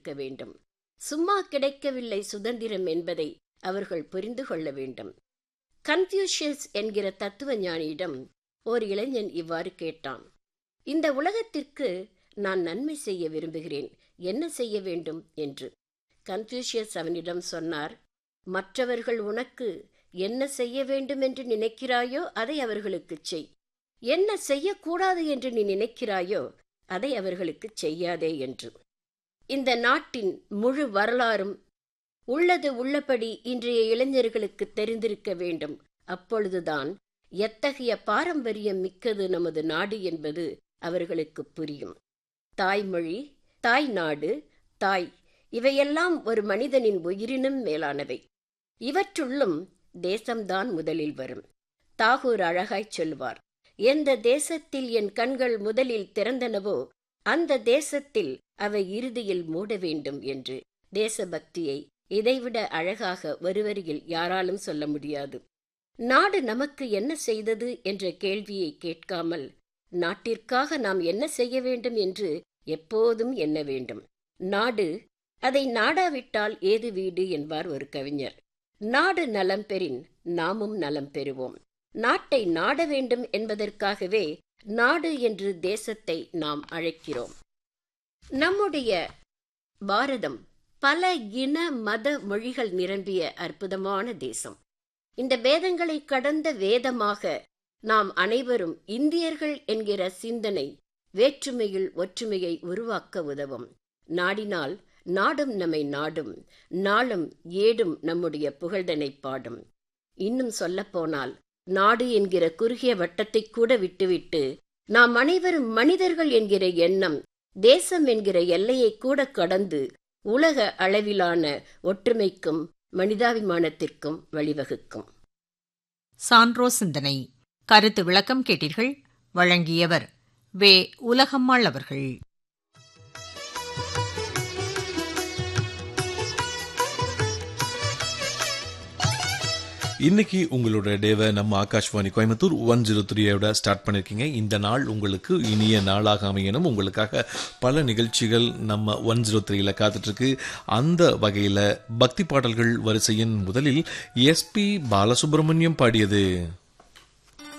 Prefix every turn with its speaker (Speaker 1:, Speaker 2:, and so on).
Speaker 1: இருக்க வேண்டும் சும்மா கிடைக்கவில்லை சுதந்திரம் என்பதை அவர்கள் புரிந்து கொள்ள வேண்டும் கன்ஃபியூஷியஸ் என்கிற தத்துவ ஞானியிடம் ஓர் இளைஞன் இவ்வாறு கேட்டான் இந்த உலகத்திற்கு நான் நன்மை செய்ய விரும்புகிறேன் என்ன செய்ய வேண்டும் என்று கன்ஃபியூஷியஸ் அவனிடம் சொன்னார் மற்றவர்கள் உனக்கு என்ன செய்ய வேண்டும் என்று நினைக்கிறாயோ அதை அவர்களுக்குச் செய் என்ன செய்யக்கூடாது என்று நீ நினைக்கிறாயோ அதை அவர்களுக்கு செய்யாதே என்று இந்த நாட்டின் முழு வரலாறும் உள்ளது உள்ளபடி இன்றைய இளைஞர்களுக்கு தெரிந்திருக்க வேண்டும் அப்பொழுதுதான் எத்தகைய பாரம்பரியம் மிக்கது நமது நாடு என்பது அவர்களுக்கு புரியும் தாய்மொழி தாய் நாடு தாய் இவையெல்லாம் ஒரு மனிதனின் உயிரினும் மேலானவை இவற்றுள்ளும் தேசம்தான் முதலில் வரும் தாகூர் அழகாய்ச் சொல்வார் எந்த தேசத்தில் என் கண்கள் முதலில் திறந்தனவோ அந்த தேசத்தில் அவை இறுதியில் மூட வேண்டும் என்று தேசபக்தியை இதைவிட அழகாக ஒருவரியில் யாராலும் சொல்ல முடியாது நாடு நமக்கு என்ன செய்தது என்ற கேள்வியை கேட்காமல் நாட்டிற்காக நாம் என்ன செய்ய வேண்டும் என்று எப்போதும் எண்ண வேண்டும் நாடு அதை நாடாவிட்டால் ஏது வீடு என்பார் ஒரு கவிஞர் நாடு நலம் பெறின் நாமும் நலம் பெறுவோம் நாட்டை நாட வேண்டும் என்பதற்காகவே நாடு என்று தேசத்தை நாம் அழைக்கிறோம் நம்முடைய பாரதம் பல இன மத மொழிகள் நிரம்பிய அற்புதமான தேசம் இந்த வேதங்களை கடந்த வேதமாக நாம் அனைவரும் இந்தியர்கள் என்கிற சிந்தனை வேற்றுமையில் ஒற்றுமையை உருவாக்க உதவும் நாடினால் நாடும் நம்மை நாடும் நாளும் ஏடும் நம்முடைய புகழ்தனை பாடும் இன்னும் சொல்லப்போனால் நாடு என்கிற குறுகிய வட்டத்தை கூட விட்டுவிட்டு நாம் அனைவரும் மனிதர்கள் என்கிற எண்ணம் தேசம் என்கிற எல்லையை கூட கடந்து உலக அளவிலான ஒற்றுமைக்கும் மனிதாபிமானத்திற்கும் வழிவகுக்கும்
Speaker 2: சான்றோ சிந்தனை கருத்து விளக்கம் கேட்டீர்கள் வழங்கியவர் வே உலகம்மாள் அவர்கள்
Speaker 3: இன்னைக்கு உங்களோட டேவை நம்ம ஆகாஷ்வாணி கோயம்புத்தூர் ஒன் ஜீரோ த்ரீயோட ஸ்டார்ட் பண்ணியிருக்கீங்க இந்த நாள் உங்களுக்கு இனிய நாளாக அமையணும் உங்களுக்காக பல நிகழ்ச்சிகள் நம்ம ஒன் ஜீரோ த்ரீல காத்துட்ருக்கு அந்த வகையில் பக்தி பாடல்கள் வரிசையின் முதலில் எஸ்பி பாலசுப்ரமணியம் பாடியது